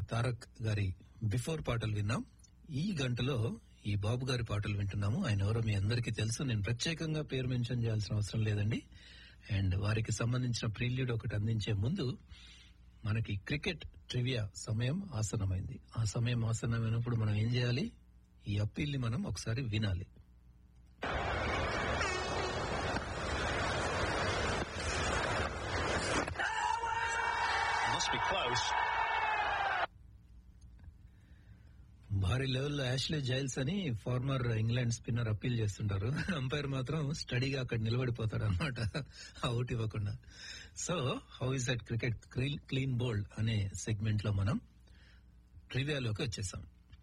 తారక్ గారి బిఫోర్ పాటలు విన్నాం ఈ గంటలో ఈ బాబు గారి పాటలు వింటున్నాము ఆయన ఎవరో మీ అందరికీ తెలుసు నేను ప్రత్యేకంగా పేరు మెన్షన్ చేయాల్సిన అవసరం లేదండి అండ్ వారికి సంబంధించిన ప్రీల్యూడ్ ఒకటి అందించే ముందు మనకి క్రికెట్ ట్రివియా సమయం ఆసన్నమైంది ఆ సమయం ఆసన్నమైనప్పుడు మనం ఏం చేయాలి ఈ అప్పీల్ ని మనం ఒకసారి వినాలి Must be close. భారీ లెవెల్లో యాష్లే జైల్స్ అని ఫార్మర్ ఇంగ్లాండ్ స్పిన్నర్ అప్పీల్ చేస్తుంటారు అంపైర్ మాత్రం స్టడీగా అక్కడ నిలబడిపోతాడు అనమాట అవుట్ ఇవ్వకుండా so how is that cricket clean bowled అనే సెగ్మెంట్ లో మనం ట్రివియాలోకి వచ్చేసాం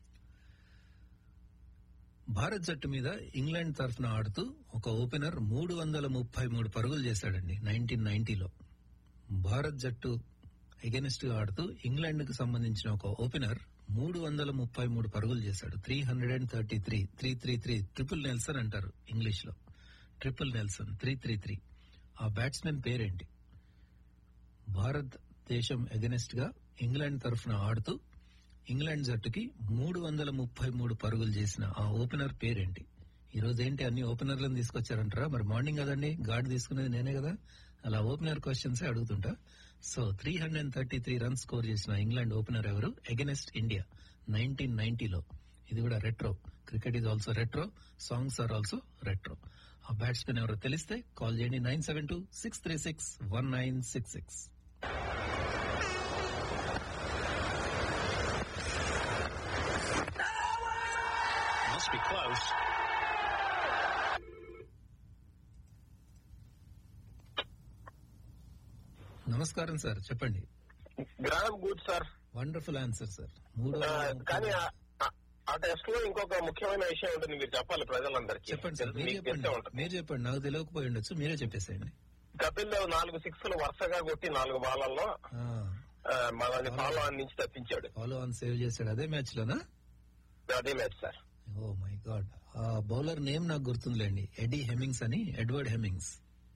భారత్ జట్టు మీద ఇంగ్లాండ్ తరఫున ఆడుతూ ఒక ఓపెనర్ మూడు వందల ముప్పై మూడు పరుగులు చేశాడండి నైన్టీన్ నైన్టీలో భారత్ జట్టు ఎగెనిస్ట్ గా ఆడుతూ ఇంగ్లాండ్ కు సంబంధించిన ఒక ఓపెనర్ మూడు వందల ముప్పై మూడు పరుగులు చేశాడు three hundred and thirty three three three three triple Nelson అంటారు ఇంగ్లీష్ లో triple Nelson three three three ఆ బ్యాట్స్మెన్ పేరేంటి భారత్ దేశం ఎగెనిస్ట్ గా ఇంగ్లాండ్ తరఫున ఆడుతూ ఇంగ్లాండ్ జట్టుకి మూడు వందల ముప్పై మూడు పరుగులు చేసిన ఆ ఓపెనర్ పేరేంటి ఈ రోజు ఏంటి అన్ని ఓపెనర్లను తీసుకొచ్చారంటారా మరి మార్నింగ్ కదండి గార్డ్ తీసుకునేది నేనే కదా అలా ఓపెనర్ క్వశ్చన్స్ అడుగుతుంటా so three hundred and thirty three runs score చేసిన ఇంగ్లాండ్ ఓపెనర్ ఎవరు అగెనెస్ట్ ఇండియా నైన్టీన్ నైన్టీలో ఇది కూడా retro cricket is also retro songs are also retro ఆ బ్యాట్స్మెన్ ఎవరో తెలిస్తే కాల్ చేయండి nine seven two six three six one nine six six Must be close. నమస్కారం సార్ చెప్పండి Graham Gooch sir wonderful answer sir మూడు ఆ, వందల ముప్పై కానీ ఆ- ఆ- ఆ టెస్ట్ లో ఇంకొక ముఖ్యమైన విషయం ఉంటుంది మీరు చెప్పాలి ప్రజలందరికీ చెప్పండి సార్ మీరు మీకు చెప్పండి తెలిసే ఉంటుంది మీరు చెప్పండి నాకు తెలియకపోయి ఉండొచ్చు మీరే చెప్పేసేయండి కపిల్ దేవ్ నాలుగు సిక్స్లు వరుసగా కొట్టి నాలుగు బాలల్లో ఆ, మనల్ని ఫాలో ఆన్ నుంచి తప్పించాడు ఫాలో ఆన్ సేవ్ చేశాడు అదే మ్యాచ్ లోనా అదే match sir oh my God ఆ బౌలర్ నేమ్ నాకు గుర్తుందిలేండి ఎడీ హెమింగ్స్ అని ఎడ్వర్డ్ హెమింగ్స్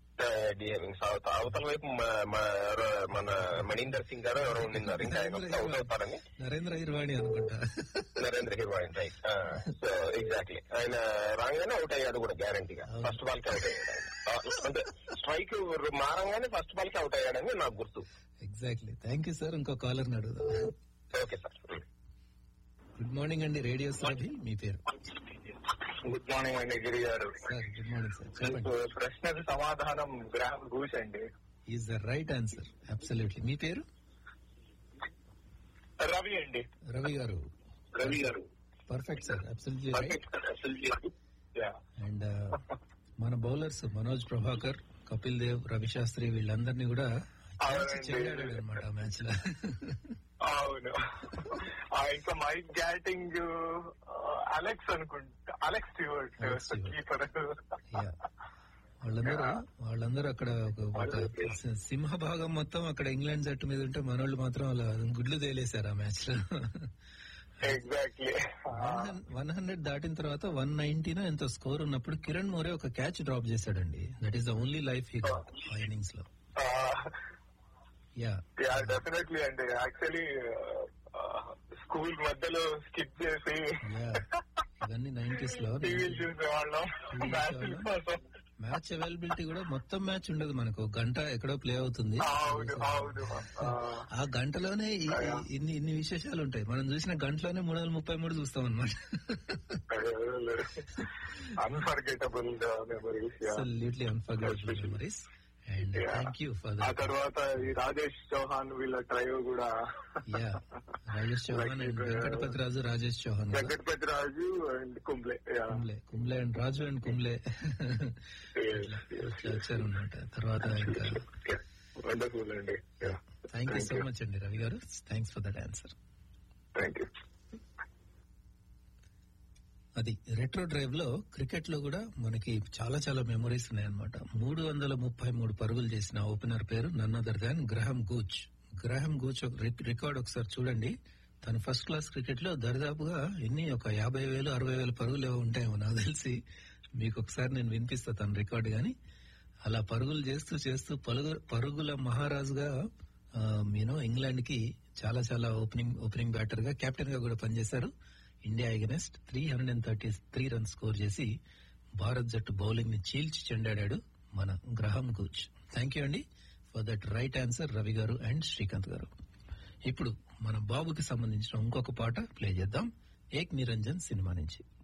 అవతల వైపు మ- మ- ఎవరో- మన మణీందర్ సింగ్ గారు ఎవరో ఉండినారు ఇంకా ఆయన వస్తే అవుట్ అవుతారని నరేంద్ర ఇర్వాణి అనుకుంటా Narendra Hirwani right so exactly ఆయన రాగానే అవుట్ అయ్యాడు కూడా గ్యారంటీగా అవును. ఫస్ట్ బాల్ కి అవుట్ అయ్యాడు ఆయన. ఆ, అంటే స్ట్రైక్ మారంగానే ఫస్ట్ బాల్ కి అవుట్ అయ్యాడని నాకు గుర్తు ఎగ్జాక్ట్లీ థ్యాంక్ యూ సార్ ఇంకో కాలర్ అడుగుదాం ఓకే సార్ గుడ్ మార్నింగ్ అండి రేడియో సాబి మీ పేరు గుడ్ మార్నింగ్ అండి గిరి గారు సార్ గుడ్ మార్నింగ్ సార్ చెప్పండి ప్రశ్నకు సమాధానం గ్రామ్ గూస్ అండి is the right answer absolutely మీ పేరు రవి అండి Ravi garu Ravi garu perfect sir absolutely right Yeah. And మన బౌలర్స్ మనోజ్ ప్రభాకర్ కపిల్ దేవ్ రవి శాస్త్రి వీళ్ళందరినీ కూడా అవునండి. చెండాడాడు అనమాట ఆ మ్యాచ్ లో అవును ఆ, ఇంకా మైక్ గ్యాటింగ్ అలెక్స్ అనుకుంటా Alex Stewart Alex Stewart. Keeper Yeah. వాళ్ళందరూ వాళ్ళందరూ అక్కడ ఒక ఒక సింహ భాగం మొత్తం అక్కడ ఇంగ్లాండ్ జట్టు మీద ఉంటే మనోళ్ళు మాత్రం అలా గుడ్లు తేలేశారు ఆ మ్యాచ్ లో ఎగ్జాక్ట్లీ వన్ హండ్రెడ్ దాటిన తర్వాత వన్ నైన్టీనో ఎంతో స్కోర్ ఉన్నప్పుడు కిరణ్ మోరే ఒక క్యాచ్ డ్రాప్ చేశాడండి that is the only life he got ఆ ఇన్నింగ్స్ లో యా యా డెఫినెట్లీ అండి యాక్చువల్లీ స్కూల్ మధ్యలో స్కిప్ చేసి యా ఇవన్నీ నైన్టీస్ లో టీవీలు చూసేవాళ్ళం TV మ్యాచ్ల కోసం మ్యాచ్ అవైలబిలిటీ కూడా మొత్తం మ్యాచ్ ఉండదు మనకు ఒక గంట ఎక్కడో ప్లే అవుతుంది అవును అవును ఆ, ఆ గంటలోనే ఈ- ఈ- ఇన్ని ఇన్ని విశేషాలు ఉంటాయి మనం చూసిన గంటలోనే మూడు వందల ముప్పై మూడు చూస్తాం అనమాట unforgettable memories absolutely unforgettable memories and Yeah. Thank you for ఆ తర్వాత ఈ రాజేష్ చౌహాన్ వీళ్ళ ట్రయో కూడా yeah Rajesh Chauhan and Like, uh, Venkatapathy Raju Rajesh Chauhan కదా? Venkatapathy Raju and Kumble Kumble Kumble and Raju and Kumble ఇట్లా వచ్చారు అనమాట తర్వాత ఇంకా వండర్ఫుల్ అండి థ్యాంక్ యూ సో మచ్ అండి Ravi garu thanks for that answer thank you అది రెట్రో డ్రైవ్ లో క్రికెట్ లో కూడా మనకి చాలా చాలా మెమరీస్ ఉన్నాయన్నమాట మూడు వందల ముప్పై మూడు పరుగులు చేసిన ఓపెనర్ పేరు నన్ అదర్ దాన్ గ్రహం గూచ్ గ్రహం గూచ్ ఒక రిక్- రికార్డ్ ఒకసారి చూడండి తను ఫస్ట్ క్లాస్ క్రికెట్ లో దరిదాపుగా ఎన్ని ఒక యాభై వేలు అరవై వేల పరుగులు ఏవో ఉంటాయేమో నాకు తెలిసి మీకు ఒకసారి నేను వినిపిస్తా తన రికార్డు గాని అలా పరుగులు చేస్తూ చేస్తూ పలుగు పరుగుల మహారాజుగా యూనో ఇంగ్లాండ్ కి చాలా చాలా ఓపెనింగ్ ఓపెనింగ్ బ్యాటర్ గా కెప్టెన్ గా కూడా పనిచేశారు India against three hundred and thirty three runs score చేసి భారత్ జట్టు బౌలింగ్ ని చీల్చి చెండాడాడు మన గ్రహం కోచ్ థ్యాంక్ యూ అండి for that right answer Ravi garu and Srikanth గారు ఇప్పుడు మన బాబుకి సంబంధించిన ఇంకొక పాట ప్లే చేద్దాం ఏక్ నిరంజన్ సినిమా నుంచి